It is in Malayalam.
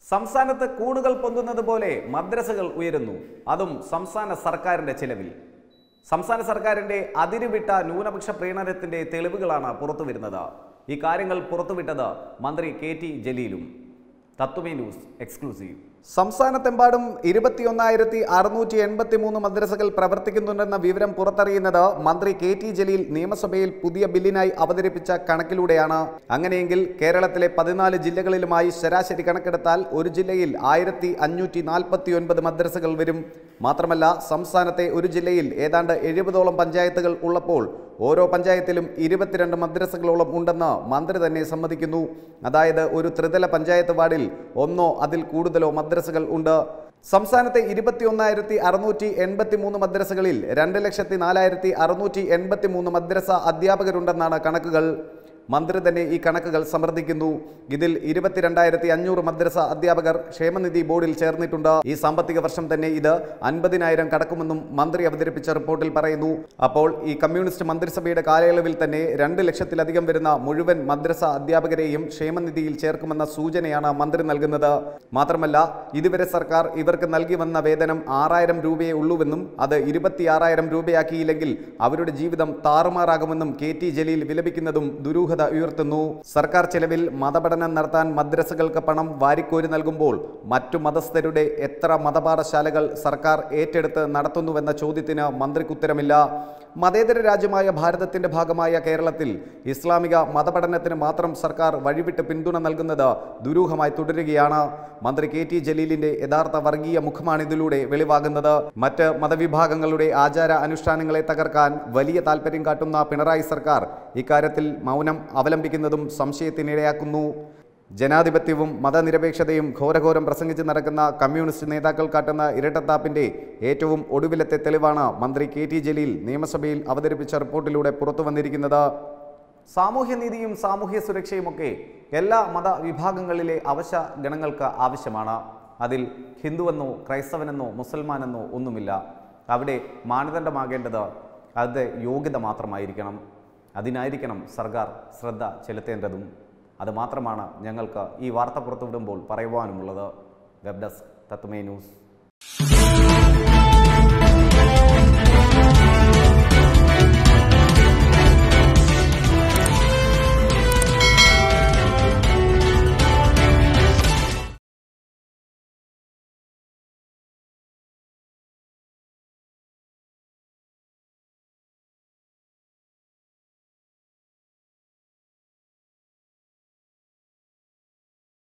സംസ്ഥാനത്ത് കൂടുകൾ പൊന്തുന്നത് പോലെ മദ്രസകൾ ഉയരുന്നു അതും സംസ്ഥാന സർക്കാരിന്റെ ചിലവിൽ സംസ്ഥാന സർക്കാരിന്റെ അതിരുവിട്ട ന്യൂനപക്ഷ പ്രീണനത്തിന്റെ തെളിവുകളാണ് പുറത്തുവരുന്നത് ഈ കാര്യങ്ങൾ പുറത്തുവിട്ടത് മന്ത്രി കെ ടി ജലീലും തത്വമേ ന്യൂസ് എക്സ്ക്ലൂസീവ് സംസ്ഥാനത്തെമ്പാടും ഇരുപത്തിയൊന്നായിരത്തി അറുന്നൂറ്റി എൺപത്തി മൂന്ന് മദ്രസകൾ പ്രവർത്തിക്കുന്നുണ്ടെന്ന വിവരം പുറത്തറിയുന്നത് മന്ത്രി കെ ടി ജലീൽ നിയമസഭയിൽ പുതിയ ബില്ലിനായി അവതരിപ്പിച്ച കണക്കിലൂടെയാണ് അങ്ങനെയെങ്കിൽ കേരളത്തിലെ പതിനാല് ജില്ലകളിലുമായി ശരാശരി കണക്കെടുത്താൽ ഒരു ജില്ലയിൽ ആയിരത്തി അഞ്ഞൂറ്റി നാൽപ്പത്തി ഒൻപത് മദ്രസകൾ വരും മാത്രമല്ല സംസ്ഥാനത്തെ ഒരു ജില്ലയിൽ ഏതാണ്ട് എഴുപതോളം പഞ്ചായത്തുകൾ ഉള്ളപ്പോൾ ഓരോ പഞ്ചായത്തിലും ഇരുപത്തിരണ്ട് മദ്രസകളോളം ഉണ്ടെന്ന് മന്ത്രി തന്നെ സമ്മതിക്കുന്നു അതായത് ഒരു ത്രിതല പഞ്ചായത്ത് വാർഡിൽ ഒന്നോ അതിൽ കൂടുതലോ മദ്രസകൾ ഉണ്ട് സംസ്ഥാനത്തെ ഇരുപത്തിയൊന്നായിരത്തി അറുന്നൂറ്റി എൺപത്തി മൂന്ന് മദ്രസകളിൽ രണ്ട് ലക്ഷത്തി നാലായിരത്തി അറുന്നൂറ്റി എൺപത്തി മൂന്ന് മദ്രസ അധ്യാപകരുണ്ടെന്നാണ് കണക്കുകൾ മന്ത്രി തന്നെ ഈ കണക്കുകൾ സമർത്ഥിക്കുന്നു ഇതിൽ ഇരുപത്തിരണ്ടായിരത്തി അഞ്ഞൂറ് മദ്രസ അധ്യാപകർ ക്ഷേമനിധി ബോർഡിൽ ചേർന്നിട്ടുണ്ട് ഈ സാമ്പത്തിക വർഷം തന്നെ ഇത് അൻപതിനായിരം കടക്കുമെന്നും മന്ത്രി അവതരിപ്പിച്ച റിപ്പോർട്ടിൽ പറയുന്നു അപ്പോൾ ഈ കമ്മ്യൂണിസ്റ്റ് മന്ത്രിസഭയുടെ കാലയളവിൽ തന്നെ രണ്ട് ലക്ഷത്തിലധികം വരുന്ന മുഴുവൻ മദ്രസ അധ്യാപകരെയും ക്ഷേമനിധിയിൽ ചേർക്കുമെന്ന സൂചനയാണ് മന്ത്രി നൽകുന്നത് മാത്രമല്ല ഇതുവരെ സർക്കാർ ഇവർക്ക് നൽകി വന്ന വേതനം ആറായിരം രൂപയേ ഉള്ളൂവെന്നും അത് ഇരുപത്തിയാറായിരം രൂപയാക്കിയില്ലെങ്കിൽ അവരുടെ ജീവിതം താറുമാറാകുമെന്നും കെ ടി ജലീൽ വിലപിക്കുന്നതും ദുരൂഹത ഉയർത്തുന്നു സർക്കാർ ചെലവിൽ മതപഠനം നടത്താൻ മദ്രസകൾക്ക് പണം വാരിക്കോരി നൽകുമ്പോൾ മറ്റു മതസ്ഥരുടെ എത്ര മതപാഠശാലകൾ സർക്കാർ ഏറ്റെടുത്ത് നടത്തുന്നുവെന്ന ചോദ്യത്തിന് മന്ത്രിക്ക് ഉത്തരമില്ല മതേതര രാജ്യമായ ഭാരതത്തിന്റെ ഭാഗമായ കേരളത്തിൽ ഇസ്ലാമിക മതപഠനത്തിന് മാത്രം സർക്കാർ വഴിവിട്ട് പിന്തുണ നൽകുന്നത് ദുരൂഹമായി തുടരുകയാണ് മന്ത്രി കെ ടി ജലീലിന്റെ യഥാർത്ഥ വർഗീയ മുഖമാണ് ഇതിലൂടെ വെളിവാകുന്നത് മറ്റ് മതവിഭാഗങ്ങളുടെ ആചാര അനുഷ്ഠാനങ്ങളെ തകർക്കാൻ വലിയ താല്പര്യം കാട്ടുന്ന പിണറായി സർക്കാർ ഇക്കാര്യത്തിൽ മൗനം അവലംബിക്കുന്നതും സംശയത്തിനിടയാക്കുന്നു ജനാധിപത്യവും മതനിരപേക്ഷതയും ഘോരഘോരം പ്രസംഗിച്ച് നടക്കുന്ന കമ്മ്യൂണിസ്റ്റ് നേതാക്കൾ കാട്ടുന്ന ഇരട്ടത്താപ്പിന്റെ ഏറ്റവും ഒടുവിലത്തെ തെളിവാണ് മന്ത്രി കെ ടി ജലീൽ നിയമസഭയിൽ അവതരിപ്പിച്ച റിപ്പോർട്ടിലൂടെ പുറത്തു വന്നിരിക്കുന്നത് സാമൂഹ്യനീതിയും സാമൂഹ്യ സുരക്ഷയുമൊക്കെ എല്ലാ മതവിഭാഗങ്ങളിലെ അവശ്യ ഗണങ്ങൾക്ക് ആവശ്യമാണ് അതിൽ ഹിന്ദുവെന്നോ ക്രൈസ്തവനെന്നോ മുസൽമാനെന്നോ ഒന്നുമില്ല അവിടെ മാനദണ്ഡമാകേണ്ടത് അത് യോഗ്യത മാത്രമായിരിക്കണം അതിനായിരിക്കണം സർക്കാർ ശ്രദ്ധ ചെലുത്തേണ്ടതും അതുമാത്രമാണ് ഞങ്ങൾക്ക് ഈ വാർത്ത പുറത്തുവിടുമ്പോൾ പറയുവാനുമുള്ളത് വെബ് ഡെസ്ക് തത്വമേ ന്യൂസ്